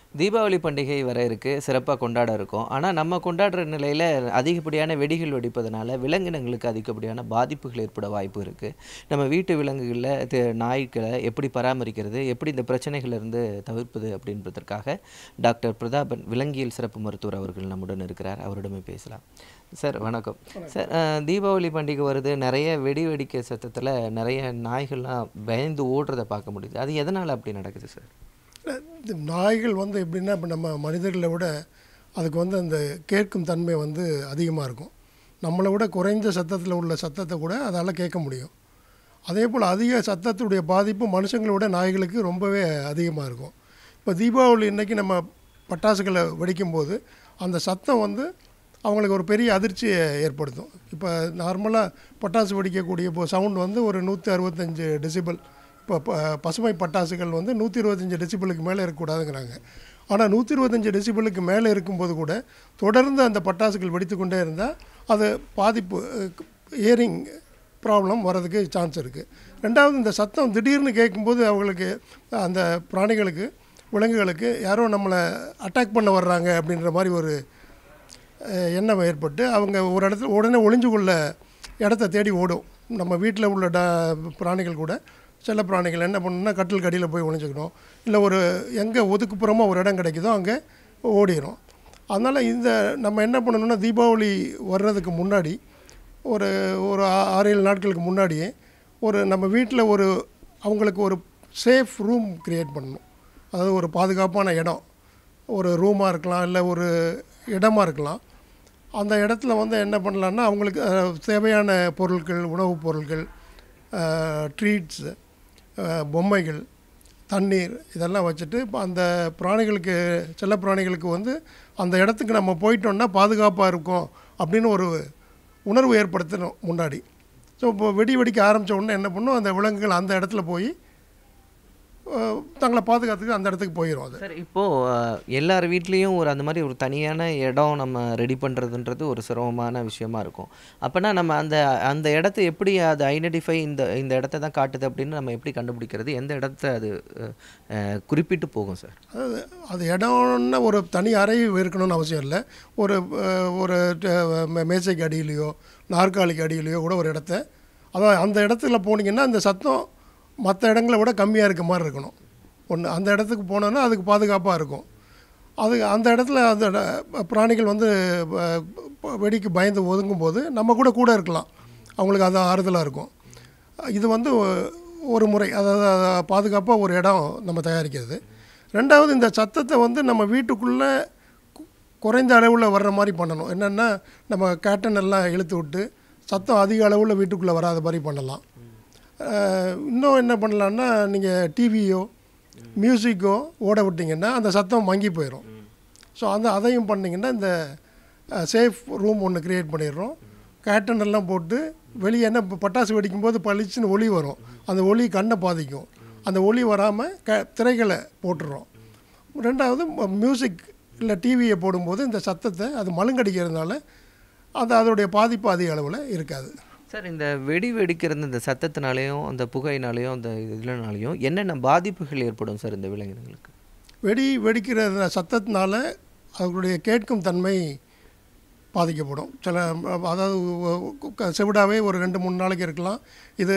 தீபாவளி பண்டிகை வர இருக்கு சிறப்பாக கொண்டாட இருக்கோம் ஆனால் நம்ம கொண்டாடுற நிலையில் அதிகப்படியான வெடிகள் வெடிப்பதனால விலங்கினங்களுக்கு அதிகப்படியான பாதிப்புகள் ஏற்பட வாய்ப்பு இருக்குது நம்ம வீட்டு விலங்குகளில் இது நாய்க்களை எப்படி பராமரிக்கிறது எப்படி இந்த பிரச்சனைகளிலிருந்து தவிர்ப்பது அப்படின்றதற்காக டாக்டர் பிரதாபன் விலங்கியல் சிறப்பு மருத்துவர் அவர்கள் நம்முடன் இருக்கிறார் அவரிடமே பேசலாம் சார் வணக்கம் சார் அஹ், தீபாவளி பண்டிகை வருது நிறைய வெடி வெடிக்க சத்தத்தில் நிறைய நாய்கள்லாம் பயந்து ஓடுறதை பார்க்க முடியுது அது எதனால் அப்படி நடக்குது சார் இந்த நாய்கள் வந்து எப்படின்னா இப்போ நம்ம மனிதர்களை விட அதுக்கு வந்து அந்த கேட்கும் தன்மை வந்து அதிகமாக இருக்கும் நம்மளை விட குறைந்த சத்தத்தில் உள்ள சத்தத்தை கூட அதால் கேட்க முடியும் அதே போல் அதிக சத்தத்துடைய பாதிப்பு மனுஷங்களை விட நாய்களுக்கு ரொம்பவே அதிகமாக இருக்கும் இப்போ தீபாவளி இன்னைக்கு நம்ம பட்டாசுகளை வெடிக்கும்போது அந்த சத்தம் வந்து அவங்களுக்கு ஒரு பெரிய அதிர்ச்சியை ஏற்படுத்தும் இப்போ நார்மலாக பட்டாசு வெடிக்கக்கூடிய இப்போ சவுண்ட் வந்து ஒரு நூற்றி அறுபத்தஞ்சு டெசிபல் இப்போ ப- பசுமை பட்டாசுகள் வந்து நூற்றி இருபத்தஞ்சி டெசிபிளுக்கு மேலே இருக்கக்கூடாதுங்கிறாங்க ஆனால் நூற்றி இருபத்தஞ்சி டெசிபிளுக்கு மேலே இருக்கும்போது கூட தொடர்ந்து அந்த பட்டாசுகள் வெடித்து கொண்டே இருந்தால் அது பாதிப்பு இயரிங் ப்ராப்ளம் வர்றதுக்கு சான்ஸ் இருக்குது ரெண்டாவது இந்த சத்தம் திடீர்னு கேட்கும்போது அவங்களுக்கு அந்த பிராணிகளுக்கு விலங்குகளுக்கு யாரோ நம்மளை அட்டாக் பண்ண வர்றாங்க அப்படின்ற மாதிரி ஒரு அஹ், எண்ணம் ஏற்பட்டு அவங்க ஒரு இடத்துல உடனே ஒளிஞ்சு கொள்ள இடத்த தேடி ஓடும் நம்ம வீட்டில் உள்ள ட பிராணிகள் கூட செல்ல பிராணிகள் என்ன பண்ணுன்னா கட்டில் கடியில் போய் ஒளிஞ்சுக்கணும் இல்லை ஒரு எங்கே ஒதுக்குப்புறமாக ஒரு இடம் கிடைக்குதோ அங்கே ஓடிடும் அதனால் இந்த நம்ம என்ன பண்ணணும்னா தீபாவளி வர்றதுக்கு முன்னாடி ஒரு ஒரு ஆ- ஆறு ஏழு நாட்களுக்கு முன்னாடியே ஒரு நம்ம வீட்டில் ஒரு அவங்களுக்கு ஒரு சேஃப் ரூம் க்ரியேட் பண்ணணும் அதாவது ஒரு பாதுகாப்பான இடம் ஒரு ரூமாக இருக்கலாம் இல்லை ஒரு இடமா இருக்கலாம் அந்த இடத்துல வந்து என்ன பண்ணலான்னா அவங்களுக்கு அஹ், தேவையான பொருட்கள் உணவுப் பொருட்கள் ட்ரீட்ஸ் பொம்மைகள் தண்ணீர் இதெல்லாம் வச்சுட்டு இப்போ அந்த பிராணிகளுக்கு செல்ல பிராணிகளுக்கு வந்து அந்த இடத்துக்கு நம்ம போயிட்டோம்னா பாதுகாப்பாக இருக்கும் அப்படின்னு ஒரு உணர்வு ஏற்படுத்தணும் முன்னாடி ஸோ இப்போ வெடி வெடிக்க ஆரம்பித்த உடனே என்ன பண்ணும் அந்த விலங்குகள் அந்த இடத்துல போய் அஹ், தங்களை பாதுகாத்துக்கு அந்த இடத்துக்கு போயிடும் அது சார் இப்போது எல்லார் வீட்லேயும் ஒரு அந்த மாதிரி ஒரு தனியான இடம் நம்ம ரெடி பண்ணுறதுன்றது ஒரு சிரமமான விஷயமா இருக்கும் அப்போனா நம்ம அந்த அந்த இடத்த எப்படி அது ஐடென்டிஃபை இந்த இந்த இடத்த தான் காட்டுது அப்படின்னு நம்ம எப்படி கண்டுபிடிக்கிறது எந்த இடத்த அது அஹ், அஹ், குறிப்பிட்டு போகும் சார் அதாவது அது இடம்னா ஒரு தனி அறை இருக்கணும்னு அவசியம் இல்லை ஒரு அஹ், ஒரு ட- மே- மேசைக்கு அடியிலையோ நாற்காலிக்கு அடியிலையோ கூட ஒரு இடத்த அதான் அந்த இடத்துல போனீங்கன்னா அந்த சத்தம் மற்ற இடங்களை விட கம்மியாக இருக்க மாதிரி இருக்கணும் ஒன்று அந்த இடத்துக்கு போனோன்னா அதுக்கு பாதுகாப்பாக இருக்கும் அது அந்த இடத்துல அந்த இட- பிராணிகள் வந்து அஹ், ப- வெடிக்கு பயந்து ஒதுங்கும் போது நம்ம கூட கூட இருக்கலாம் அவங்களுக்கு அது ஆறுதலாக இருக்கும் இது வந்து ஒ- ஒரு முறை அதாவது பாதுகாப்பாக ஒரு இடம் நம்ம தயாரிக்கிறது ரெண்டாவது இந்த சத்தத்தை வந்து நம்ம வீட்டுக்குள்ளே கு- குறைந்த அளவில் வர்ற மாதிரி பண்ணணும் என்னென்னா நம்ம கேட்டன் எல்லாம் இழுத்து விட்டு சத்தம் அதிக அளவில் வீட்டுக்குள்ளே வராத மாதிரி பண்ணலாம் அஹ், இன்னும் என்ன பண்ணலான்னா நீங்கள் டிவியோ மியூசிக்கோ ஓட விட்டிங்கன்னா அந்த சத்தம் மங்கி போயிடும் ஸோ அந்த அதையும் பண்ணிங்கன்னா இந்த சேஃப் ரூம் ஒன்று க்ரியேட் பண்ணிடுறோம் கேட்டன் எல்லாம் போட்டு வெளியே என்ன இப்போ பட்டாசு வெடிக்கும்போது பளிச்சுன்னு ஒளி வரும் அந்த ஒளி கண்ணை பாதிக்கும் அந்த ஒளி வராமல் க திரைகளை போட்டுடுறோம் ரெண்டாவது மியூசிக் இல்லை டிவியை போடும்போது இந்த சத்தத்தை அது மழுங்கடிக்கிறதுனால அது அதோடைய பாதிப்பு அதிக அளவில் இருக்காது சார் இந்த வெடி வெடிக்கிறது இந்த சத்தத்தினாலேயும் அந்த புகையினாலேயும் அந்த இதுலனாலையும் என்னென்ன பாதிப்புகள் ஏற்படும் சார் இந்த விலங்கினங்களுக்கு வெடி வெடிக்கிற சத்தத்தினால அவர்களுடைய கேட்கும் தன்மை பாதிக்கப்படும் சில அதாவது க- செவிடாவே ஒரு ரெண்டு மூணு நாளைக்கு இருக்கலாம் இது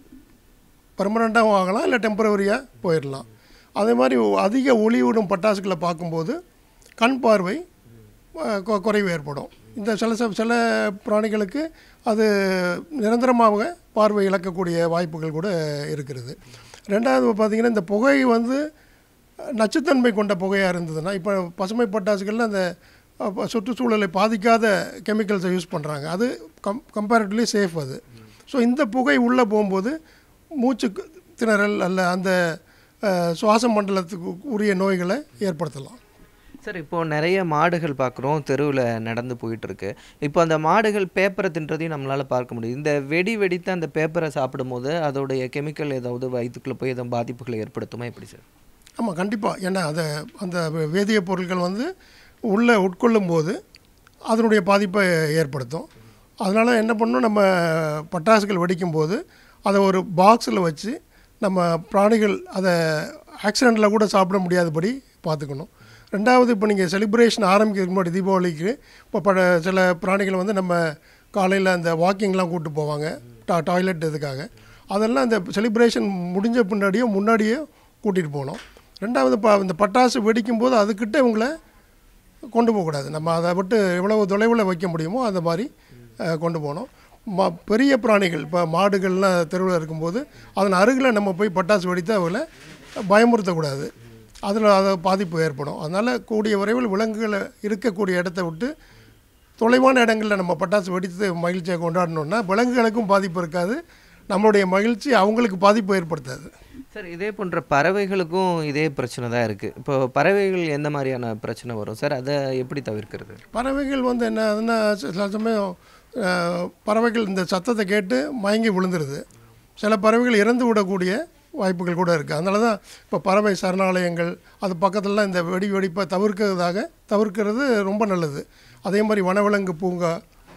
பர்மனெண்ட்டாகவும் ஆகலாம் இல்லை டெம்பரவரியாக போயிடலாம் அதே மாதிரி அதிக ஒளி விடும் பட்டாசுகளை பார்க்கும்போது கண் பார்வை அஹ், கொ- குறைவு ஏற்படும் இந்த சில ச- சில பிராணிகளுக்கு அது நிரந்தரமாக பார்வை இழக்கக்கூடிய வாய்ப்புகள் கூட இருக்கிறது ரெண்டாவது பார்த்திங்கன்னா இந்த புகை வந்து நச்சுத்தன்மை கொண்ட புகையாக இருந்ததுன்னா இப்போ பசுமை பட்டாசுகளில் அந்த அப்ப, சுற்றுச்சூழலை பாதிக்காத கெமிக்கல்ஸை யூஸ் பண்ணுறாங்க அது கம் கம்பேரிட்டிவ்லி சேஃப் அது ஸோ இந்த புகை உள்ளே போகும்போது மூச்சு கு- திணறல் அல்ல அந்த அஹ், சுவாச மண்டலத்துக்கு உரிய நோய்களை ஏற்படுத்தலாம் சார் இப்போ நிறைய மாடுகள் பார்க்குறோம் தெருவில் நடந்து போயிட்டு இருக்கு இப்போ அந்த மாடுகள் பேப்பரை தின்றதையும் நம்மளால பார்க்க முடியும் இந்த வெடி வெடித்த அந்த பேப்பரை சாப்பிடும்போது அதோடைய கெமிக்கல் ஏதாவது வயிற்றுக்குள்ளே போய் எதுவும் பாதிப்புகளை ஏற்படுத்துமா எப்படி சார் ஆமாம் கண்டிப்பாக ஏன்னா அதை அந்த வே- வேதியியப் பொருட்கள் வந்து உள்ளே உட்கொள்ளும் போது அதனுடைய பாதிப்பை ஏற்படுத்தும் அதனால் என்ன பண்ணணும் நம்ம பட்டாசுகள் வெடிக்கும்போது அதை ஒரு பாக்ஸில் வச்சு நம்ம பிராணிகள் அதை ஆக்சிடெண்ட்டில் கூட சாப்பிட முடியாதபடி பார்த்துக்கணும் ரெண்டாவது இப்போ நீங்கள் செலிப்ரேஷன் ஆரம்பிக்கிறதுக்கு முன்னாடி தீபாவளிக்கு இப்போ பட சில பிராணிகள் வந்து நம்ம காலையில் அந்த வாக்கிங்லாம் கூப்பிட்டு போவாங்க டா டாய்லெட் இதுக்காக அதெல்லாம் அந்த செலிப்ரேஷன் முடிஞ்ச பின்னாடியோ முன்னாடியோ கூட்டிகிட்டு போகணும் ரெண்டாவது இப்போ இந்த பட்டாசு வெடிக்கும்போது அதுக்கிட்ட இவங்களை கொண்டு போகக்கூடாது நம்ம அதை விட்டு எவ்வளவு தொலைவில் வைக்க முடியுமோ அந்த மாதிரி அஹ், கொண்டு போகணும் மா பெரிய பிராணிகள் இப்போ மாடுகள்லாம் தெருவில் இருக்கும்போது அதன் அருகில் நம்ம போய் பட்டாசு வெடித்து அவங்கள பயமுறுத்தக்கூடாது அதில் அதை பாதிப்பு ஏற்படும் அதனால் கூடிய விரைவில் விலங்குகள் இருக்கக்கூடிய இடத்த விட்டு தொலைவான இடங்களில் நம்ம பட்டாசு வெடித்து மகிழ்ச்சியை கொண்டாடணுன்னா விலங்குகளுக்கும் பாதிப்பு இருக்காது நம்மளுடைய மகிழ்ச்சி அவங்களுக்கு பாதிப்பு ஏற்படுத்தாது சார் இதே போன்ற பறவைகளுக்கும் இதே பிரச்சனை தான் இருக்குது இப்போ பறவைகள் எந்த மாதிரியான பிரச்சனை வரும் சார் அதை எப்படி தவிர்க்கிறது பறவைகள் வந்து என்ன ஆகுதுன்னா சில சில சமயம் அஹ், பறவைகள் இந்த சத்தத்தை கேட்டு மயங்கி விழுந்துருது சில பறவைகள் இறந்து விடக்கூடிய வாய்ப்புகள் கூட இருக்குது அதனால தான் இப்போ பறவை சரணாலயங்கள் அது பக்கத்துலலாம் இந்த வெடி வெடிப்பை தவிர்க்கிறதாக தவிர்க்கிறது ரொம்ப நல்லது அதே மாதிரி வனவிலங்கு பூங்கா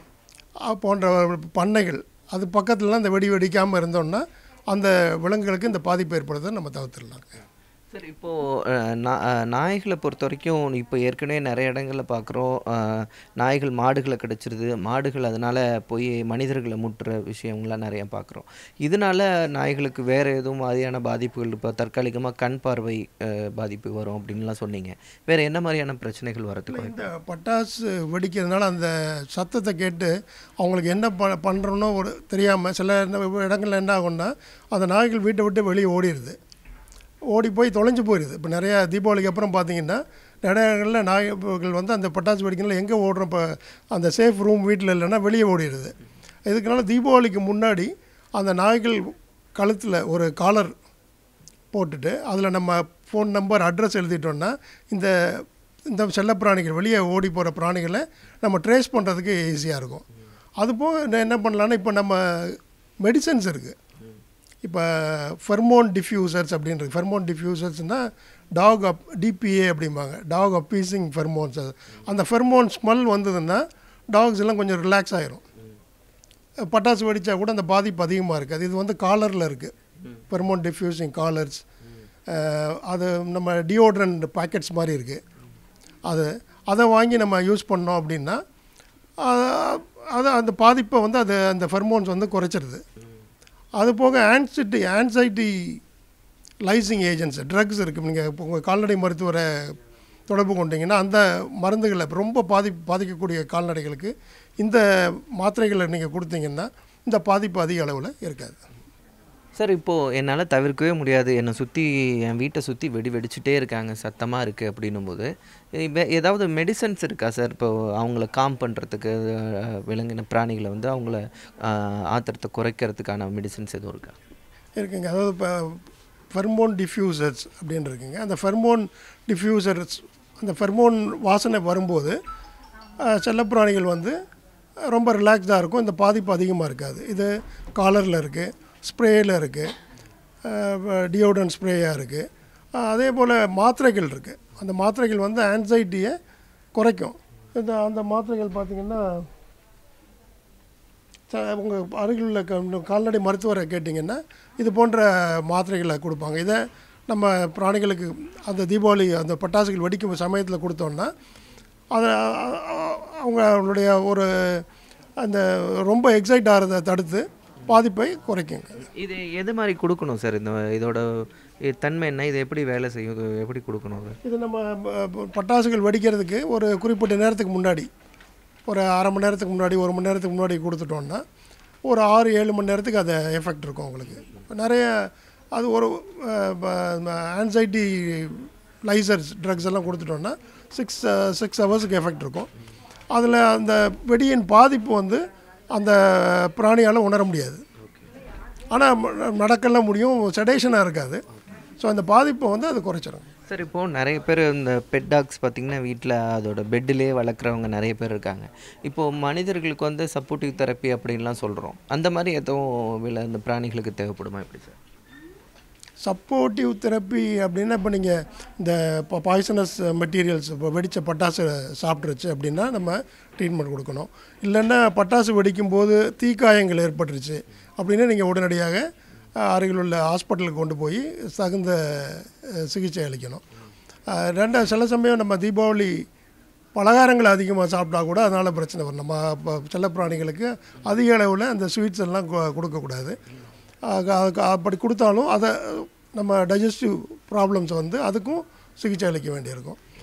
அஹ், போன்ற பண்ணைகள் அது பக்கத்துலலாம் இந்த வெடி வெடிக்காமல் இருந்தோம்னா அந்த விலங்குகளுக்கு இந்த பாதிப்பு ஏற்படுறதை நம்ம தவிர்த்துடலாங்க சார் இப்போது நாய்களை பொறுத்த வரைக்கும் இப்போ ஏற்கனவே நிறைய இடங்களில் பார்க்குறோம் நாய்கள் மாடுகளை கடிச்சிருது மாடுகள் அதனால் போய் மனிதர்களை முட்டுற விஷயங்கள்லாம் நிறைய பார்க்குறோம் இதனால நாய்களுக்கு வேறு எதுவும் மாதிரியான பாதிப்புகள் இப்போ தற்காலிகமாக கண் பார்வை அஹ், பாதிப்பு வரும் அப்படின்லாம் சொன்னீங்க வேறு என்ன மாதிரியான பிரச்சனைகள் வரதுக்கு வாய்ப்பு இந்த பட்டாசு வெடிக்கிறதுனால அந்த சத்தத்தை கேட்டு அவங்களுக்கு என்ன ப பண்ணுறோன்னோ ஒரு தெரியாமல் சில இடங்கள்ல என்ன ஆகும்னா அந்த நாய்கள் வீட்டை விட்டு வெளியே ஓடிடுது ஓடி போய் தொலைஞ்சு போயிடுது இப்போ நிறையா தீபாவளிக்கு அப்புறம் பார்த்தீங்கன்னா நிறைய இடங்களில் நாய்கள் வந்து அந்த பட்டாசு வெடிக்கிறதுல எங்கே ஓடுறோம் இப்போ அந்த சேஃப் ரூம் வீட்டில் இல்லைன்னா வெளியே ஓடிடுது இதுக்குனால தீபாவளிக்கு முன்னாடி அந்த நாய்கள் கழுத்தில் ஒரு காலர் போட்டுட்டு அதில் நம்ம ஃபோன் நம்பர் அட்ரஸ் எழுதிட்டோம்னா இந்த இந்த செல்லப்பிராணிகள் வெளியே ஓடி போகிற பிராணிகளை நம்ம ட்ரேஸ் பண்ணுறதுக்கு ஈஸியாக இருக்கும் அதுபோக என்ன- என்ன பண்ணலான்னா இப்போ நம்ம மெடிசன்ஸ் இருக்குது இப்போ ஃபெர்மோன் டிஃப்யூசர்ஸ் அப்படின்றது ஃபெர்மோன் டிஃப்யூசர்ஸ்னால் டாக் அப் டிபிஏ அப்படிம்பாங்க டாக் அப்பீசிங் ஃபெர்மோன்ஸ் அந்த ஃபெர்மோன் ஸ்மெல் வந்ததுன்னா டாக்ஸ் எல்லாம் கொஞ்சம் ரிலாக்ஸ் ஆயிரும் பட்டாசு வெடித்தா கூட அந்த பாதிப்பு அதிகமாக இருக்காது இது வந்து காலரில் இருக்குது ஃபெர்மோன் டிஃப்யூசிங் காலர்ஸ் அது நம்ம டியோட்ரண்ட் பாக்கெட்ஸ் மாதிரி இருக்குது அது அதை வாங்கி நம்ம யூஸ் பண்ணோம் அப்படின்னா அஹ், அது அந்த பாதிப்பை வந்து அது அந்த ஃபெர்மோன்ஸ் வந்து குறைச்சிருது அது போக anxiety anxiety lysing agents drugs இருக்குது நீங்கள் இப்போ உங்கள் கால்நடை மருத்துவரை தொடர்பு கொண்டீங்கன்னா அந்த மருந்துகளை ரொம்ப பாதி பாதிக்கக்கூடிய கால்நடைகளுக்கு இந்த மாத்திரைகளை நீங்கள் கொடுத்தீங்கன்னா இந்த பாதிப்பு அதிக அளவில் இருக்காது சார் இப்போது என்னால் தவிர்க்கவே முடியாது என்னை சுற்றி என் வீட்டை சுற்றி வெடி வெடிச்சிட்டே இருக்காங்க சத்தமாக இருக்குது அப்படின்னும் போது வே- ஏதாவது மெடிசன்ஸ் இருக்கா சார் இப்போ அவங்கள காம் பண்ணுறதுக்கு விலங்கின பிராணிகளை வந்து அவங்கள அஹ், ஆத்திரத்தை குறைக்கிறதுக்கான மெடிசன்ஸ் எதுவும் இருக்கா இருக்குங்க அதாவது இப்போ ஃபெர்மோன் டிஃப்யூசர்ஸ் அப்படின்னு இருக்குங்க அந்த ஃபெர்மோன் டிஃப்யூசர்ஸ் அந்த ஃபெர்மோன் வாசனை வரும்போது அஹ், செல்லப்பிராணிகள் வந்து ரொம்ப ரிலாக்ஸ்டாக இருக்கும் இந்த பாதிப்பு அதிகமாக இருக்காது இது காலரில் இருக்குது ஸ்ப்ரேயில் இருக்குது டியோடன் ஸ்ப்ரேயாக இருக்குது அதே போல் மாத்திரைகள் இருக்குது அந்த மாத்திரைகள் வந்து ஆன்சைட்டியை குறைக்கும் இந்த அந்த மாத்திரைகள் பார்த்திங்கன்னா உங்கள் அருகில் உள்ள க- கால்நடை மருத்துவரை கேட்டிங்கன்னா இது போன்ற மாத்திரைகளை கொடுப்பாங்க இதை நம்ம பிராணிகளுக்கு அந்த தீபாவளி அந்த பட்டாசுகள் வெடிக்கும் சமயத்தில் கொடுத்தோன்னா அதை அ- அ- அவங்க அவங்களுடைய ஒரு அந்த ரொம்ப எக்ஸைட் ஆகிறத தடுத்து பாதிப்பை குறைக்குங்க இது எது மாதிரி கொடுக்கணும் சார் இந்த இதோட இ- தன்மை என்ன இது எப்படி வேலை செய்யும் இது எப்படி கொடுக்கணும் அது இது நம்ம ப- ப- பட்டாசுகள் வெடிக்கிறதுக்கு ஒரு குறிப்பிட்ட நேரத்துக்கு முன்னாடி ஒரு அரை மணி நேரத்துக்கு முன்னாடி ஒரு மணி நேரத்துக்கு முன்னாடி கொடுத்துட்டோம்னா ஒரு ஆறு ஏழு மணி நேரத்துக்கு அது எஃபெக்ட் இருக்கும் உங்களுக்கு இப்ப நிறைய அது ஒரு ஆன்சைட்டி லைசர்ஸ் ட்ரக்ஸ் எல்லாம் கொடுத்துட்டோம்னா சிக்ஸ் சிக்ஸ் ஹவர்ஸுக்கு எஃபெக்ட் இருக்கும் அதில் அந்த வெடியின் பாதிப்பு வந்து அந்த பிராணியால் உணர முடியாது ஆனால் நடக்கலாம் முடியும் செடேஷனாக இருக்காது ஸோ அந்த பாதிப்பை வந்து அது குறைச்சிரும் சார் இப்போது நிறைய பேர் இந்த பெட் டாக்ஸ் பார்த்திங்கன்னா வீட்டில் அதோட பெட்டிலே வளர்க்குறவங்க நிறைய பேர் இருக்காங்க இப்போது மனிதர்களுக்கு வந்து சப்போர்ட்டிவ் தெரப்பி அப்படின்லாம் சொல்கிறோம் அந்த மாதிரி எதுவும் வில இந்த பிராணிகளுக்கு தேவைப்படுமா எப்படி சார் சப்போர்ட்டிவ் தெரப்பி அப்படின்னா இப்போ நீங்கள் இந்த இப்போ பாய்சனஸ் மெட்டீரியல்ஸ் இப்போ வெடித்த பட்டாசு சாப்பிட்ருச்சு அப்படின்னா நம்ம ட்ரீட்மெண்ட் கொடுக்கணும் இல்லைன்னா பட்டாசு வெடிக்கும்போது தீக்காயங்கள் ஏற்பட்டுருச்சு அப்படின்னா நீங்கள் உடனடியாக அஹ், அருகில் உள்ள ஹாஸ்பிட்டலுக்கு கொண்டு போய் தகுந்த அஹ், சிகிச்சை அளிக்கணும் அஹ், ரெண்டா சில சமயம் நம்ம தீபாவளி பலகாரங்கள் அதிகமாக சாப்பிட்டா கூட அதனால் பிரச்சனை வரும் நம்ம ப- செல்லப்பிராணிகளுக்கு அதிக அளவில் அந்த ஸ்வீட்ஸ் எல்லாம் கொ- கொடுக்கக்கூடாது அஹ் அதுக்கு அப்படி கொடுத்தாலும் அதை நம்ம டைஜஸ்டிவ் ப்ராப்ளம்ஸ் வந்து அதுக்கும் சிகிச்சை அளிக்க வேண்டியிருக்கும்